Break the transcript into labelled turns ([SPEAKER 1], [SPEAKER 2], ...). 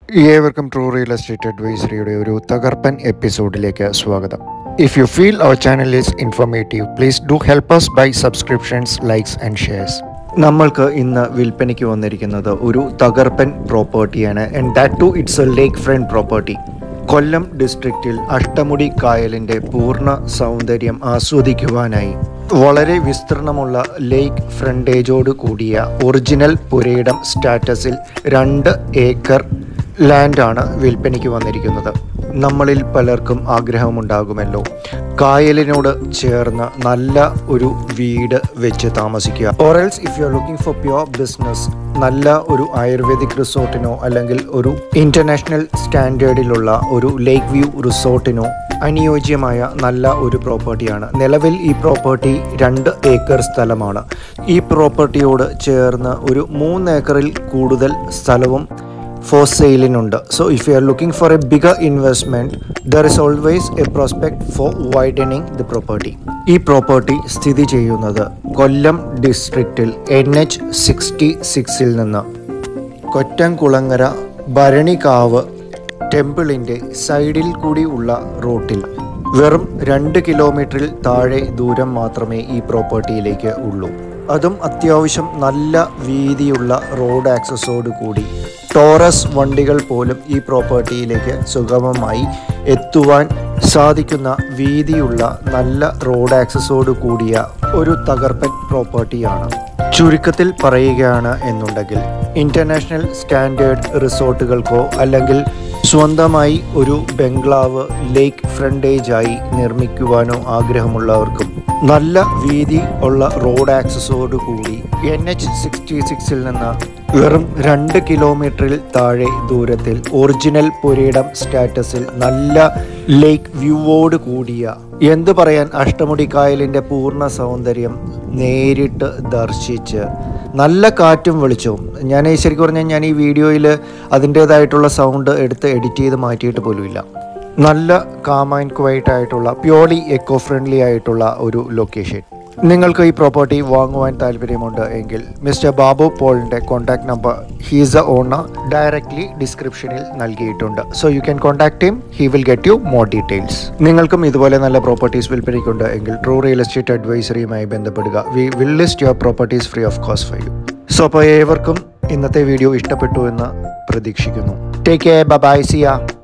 [SPEAKER 1] ഏവർക്കും true real estate അഡ്വൈസറിയുടെ ഒരു തകർപ്പൻ എപ്പിസോഡിലേക്ക് സ്വാഗതം if you feel our channel is informative please do help us by subscriptions likes and shares നമ്മൾക്ക് ഇന്ന് വിൽപ്പനയ്ക്ക് വന്നിരിക്കുന്നത് ഒരു തകർപ്പൻ പ്രോപ്പർട്ടിയാണ് and that too it's a lake front property Kollam ഡിസ്ട്രിക്റ്റിൽ അഷ്ടമുടി കായലിൻ്റെ പൂർണ്ണ സൗന്ദര്യം ആസ്വദിക്കുവാനായി വളരെ വിസ്തൃർണമുള്ള ലേക്ക് ഫ്രണ്ടേജോട് കൂടിയ ഒറിജിനൽ പുരയിടം സ്റ്റാറ്റസിൽ രണ്ട് ഏക്കർ ലാൻഡാണ് വിൽപ്പനയ്ക്ക് വന്നിരിക്കുന്നത് നമ്മളിൽ പലർക്കും ആഗ്രഹമുണ്ടാകുമല്ലോ കായലിനോട് ചേർന്ന് നല്ല ഒരു വീട് വെച്ച് താമസിക്കുക or else if you are looking for pure business നല്ല ഒരു ആയുർവേദിക് റിസോർട്ടിനോ അല്ലെങ്കിൽ ഒരു ഇന്റർനാഷണൽ സ്റ്റാൻഡേർഡിലുള്ള ഒരു ലേക്ക് വ്യൂ റിസോർട്ടിനോ അനുയോജ്യമായ നല്ല ഒരു പ്രോപ്പർട്ടിയാണ് നിലവിൽ ഈ പ്രോപ്പർട്ടി രണ്ട് ഏക്കർ സ്ഥലമാണ് ഈ പ്രോപ്പർട്ടിയോട് ചേർന്ന് ഒരു മൂന്ന് ഏക്കറിൽ കൂടുതൽ സ്ഥലവും ഫോർ സെയിലിനുണ്ട് so if you are looking for a bigger investment there is always a prospect for widening the property ഈ പ്രോപ്പർട്ടി സ്ഥിതി ചെയ്യുന്നത് കൊല്ലം ഡിസ്ട്രിക്റ്റിൽ എൻ എച്ച് സിക്സ്റ്റി സിക്സിൽ നിന്ന് കൊറ്റംകുളങ്ങര ഭരണികാവ് ടെമ്പിളിൻ്റെ സൈഡിൽ കൂടി ഉള്ള റൂട്ടിൽ വെറും രണ്ട് കിലോമീറ്ററിൽ താഴെ ദൂരം മാത്രമേ ഈ പ്രോപ്പർട്ടിയിലേക്ക് ഉള്ളൂ അതും അത്യാവശ്യം നല്ല വീതിയുള്ള റോഡ് ആക്സസോട് കൂടി ടോറസ് വണ്ടികൾ പോലും ഈ പ്രോപ്പർട്ടിയിലേക്ക് സുഗമമായി എത്തുവാൻ സാധിക്കുന്ന വീതിയുള്ള നല്ല റോഡ് ആക്സസോട് കൂടിയ ഒരു തകർപ്പൻ പ്രോപ്പർട്ടിയാണ് ചുരുക്കത്തിൽ പറയുകയാണ് എന്നുണ്ടെങ്കിൽ ഇന്റർനാഷണൽ സ്റ്റാൻഡേർഡ് റിസോർട്ടുകൾക്കോ അല്ലെങ്കിൽ സ്വന്തമായി ഒരു ബംഗ്ലാവ് ലേക്ക് ഫ്രണ്ടേജായി നിർമ്മിക്കുവാനോ ആഗ്രഹമുള്ളവർക്കും നല്ല വീതി ഉള്ള റോഡ് ആക്സസോട് കൂടി എൻ എച്ച് സിക്സ്റ്റി സിക്സിൽ നിന്ന് വെറും രണ്ട് കിലോമീറ്ററിൽ താഴെ ദൂരത്തിൽ ഒറിജിനൽ പുരയിടം സ്റ്റാറ്റസിൽ നല്ല ലേക്ക് വ്യൂവോട് കൂടിയ എന്തു പറയാൻ അഷ്ടമുടി കായലിൻ്റെ പൂർണ്ണ സൗന്ദര്യം നേരിട്ട് ദർശിച്ച് നല്ല കാറ്റും വെളിച്ചവും ഞാൻ ഈ ശരിക്കും പറഞ്ഞാൽ ഞാൻ ഈ വീഡിയോയിൽ അതിൻ്റേതായിട്ടുള്ള സൗണ്ട് എടുത്ത് എഡിറ്റ് ചെയ്ത് മാറ്റിയിട്ട് പോലുമില്ല നല്ല കാം ആൻഡ് ക്വൈറ്റ് ആയിട്ടുള്ള പ്യോർലി എക്കോ ഫ്രണ്ട്ലി ആയിട്ടുള്ള ഒരു ലൊക്കേഷൻ നിങ്ങൾക്ക് ഈ പ്രോപ്പർട്ടി വാങ്ങുവാൻ താല്പര്യമുണ്ട് എങ്കിൽ മിസ്റ്റർ ബാബു പോളിൻ്റെ contact number he's a owner directly ഡിസ്ക്രിപ്ഷനിൽ നൽകിയിട്ടുണ്ട് so you can contact him he will get you more details നിങ്ങൾക്കും ഇതുപോലെ നല്ല പ്രോപ്പർട്ടീസ് വിൽപ്പനയ്ക്കുണ്ട് എങ്കിൽ ട്രൂ റിയൽ എസ്റ്റേറ്റ് അഡ്വൈസറിയുമായി ബന്ധപ്പെടുക we will list your properties free of cost for you so അപ്പോൾ ഏവർക്കും ഇന്നത്തെ വീഡിയോ ഇഷ്ടപ്പെട്ടു എന്ന് പ്രതീക്ഷിക്കുന്നു ടേക്ക് കെയർ ബൈ സിയ